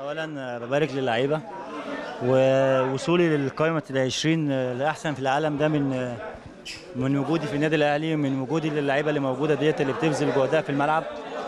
اولا ببارك للعيبه ووصولي للقائمه ال 20 الاحسن في العالم ده من من وجودي في النادي الاهلي من وجودي للعيبه اللي موجوده ديت اللي بتبذل جهدها في الملعب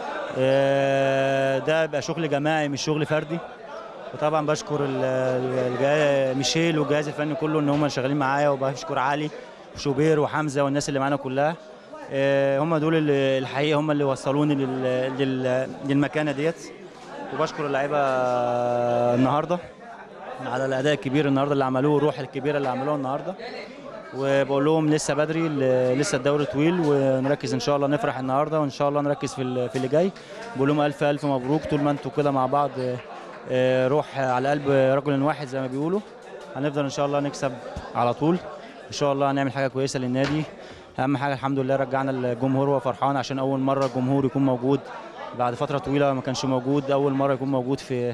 آه، ده بقى شغل جماعي مش شغل فردي وطبعا بشكر ال- ال- الجهاز- ميشيل والجهاز الفني كله ان هم شغالين معايا وبشكر علي وشوبير وحمزه والناس اللي معانا كلها آه، هم دول اللي الحقيقه هم اللي وصلوني لل- لل- للمكانه ديت وبشكر اللعيبه النهارده على الاداء الكبير النهارده اللي عملوه الروح الكبيره اللي عملوها النهارده وبقول لهم لسه بدري ل- لسه الدوري طويل ونركز ان شاء الله نفرح النهارده وان شاء الله نركز في ال- في اللي جاي بقول لهم الف الف مبروك طول ما انتوا كده مع بعض آه، آه، روح على قلب رجل واحد زي ما بيقولوا هنفضل ان شاء الله نكسب على طول ان شاء الله هنعمل حاجه كويسه للنادي اهم حاجه الحمد لله رجعنا الجمهور وهو فرحان عشان اول مره الجمهور يكون موجود بعد فتره طويله ما كانش موجود اول مره يكون موجود في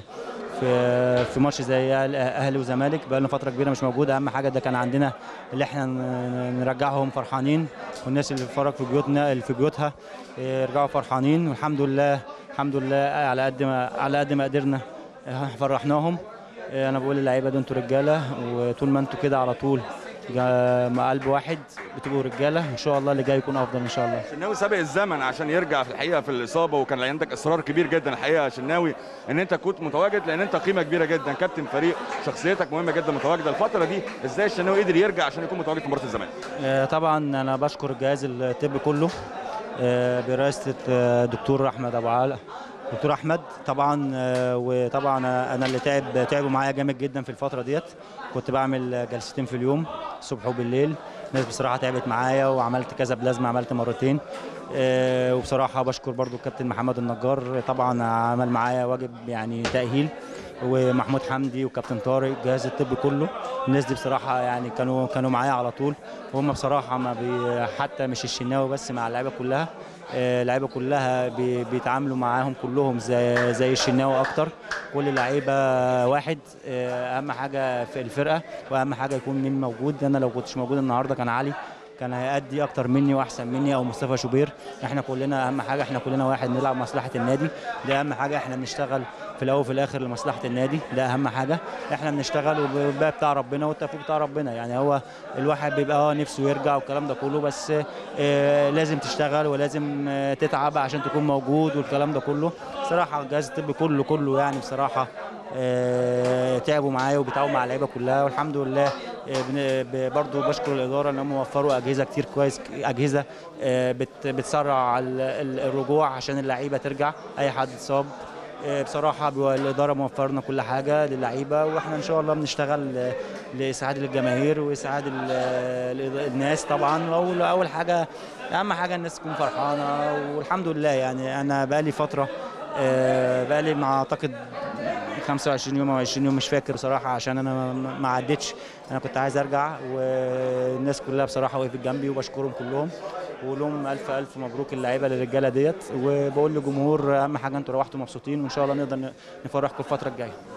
في في ماتش زي أهل- اهلي وزمالك بقى لنا فتره كبيره مش موجود اهم حاجه ده كان عندنا اللي احنا ن- نرجعهم فرحانين والناس اللي بتتفرج في بيوتنا اللي في بيوتها إيه، يرجعوا فرحانين والحمد لله الحمد لله على قد ما على قد ما قدرنا آه، فرحناهم إيه، انا بقول للعيبه دول انتوا رجاله وطول ما انتوا كده على طول جا- مع قلب واحد بتبقوا رجاله ان شاء الله اللي جاي يكون افضل ان شاء الله شناوي سابق الزمن عشان يرجع في الحقيقه في الاصابه وكان عندك اصرار كبير جدا الحقيقه يا شناوي ان انت كنت متواجد لان انت قيمه كبيره جدا كابتن فريق شخصيتك مهمه جدا متواجده الفتره دي ازاي الشناوي قدر يرجع عشان يكون متواجد في مباراه الزمالك آه، طبعا انا بشكر الجهاز الطبي كله آه، برئاسه آه، دكتور احمد ابو علاء دكتور احمد طبعا آه، وطبعا انا اللي تعب تعبوا معايا جامد جدا في الفتره ديت كنت بعمل جلستين في اليوم الصبح وبالليل الناس بصراحه تعبت معايا وعملت كذا بلازما عملت مرتين آه، وبصراحه بشكر برضو الكابتن محمد النجار طبعا عمل معايا واجب يعني تاهيل ومحمود حمدي وكابتن طارق الجهاز الطبي كله الناس دي بصراحه يعني كانوا كانوا معايا على طول وهم بصراحه ما بي حتى مش الشناوي بس مع اللعيبه كلها آه، اللعيبه كلها بي بيتعاملوا معاهم كلهم زي زي الشناوي اكتر كل اللعيبه واحد آه، اهم حاجه في الفرقه واهم حاجه يكون مين موجود انا لو كنتش موجود النهارده كان علي كان هيأدي اكتر مني واحسن مني او مصطفى شوبير احنا كلنا اهم حاجه احنا كلنا واحد نلعب مصلحه النادي ده اهم حاجه احنا بنشتغل في الاول وفي الاخر لمصلحه النادي ده اهم حاجه احنا بنشتغل والباقي بتاع ربنا والتوفيق بتاع ربنا يعني هو الواحد بيبقى اه نفسه يرجع والكلام ده كله بس آه لازم تشتغل ولازم آه تتعب عشان تكون موجود والكلام ده كله صراحه الجهاز الطبي كله كله يعني بصراحه آه، تعبوا معايا وبيتعبوا مع اللعيبه كلها والحمد لله آه، بن- ب- برضو بشكر الاداره ان هم وفروا اجهزه كتير كويس اجهزه آه، بت- بتسرع ال- ال- الرجوع عشان اللعيبه ترجع اي حد اتصاب آه، بصراحه بيبقى الاداره موفرنا كل حاجه للعيبه واحنا ان شاء الله بنشتغل آه، لاسعاد الجماهير واسعاد ال- ال- الناس طبعا اول اول حاجه اهم حاجه الناس تكون فرحانه والحمد لله يعني انا بقالي فتره آه، بقالي مع اعتقد 25 يوم او 20 يوم مش فاكر بصراحه عشان انا ما- ما عدتش انا كنت عايز ارجع والناس كلها بصراحه وقفت جنبي وبشكرهم كلهم وبقول لهم الف الف مبروك اللعيبه للرجاله ديت وبقول للجمهور اهم حاجه انتوا روحتوا مبسوطين وان شاء الله نقدر نفرحكم الفتره الجايه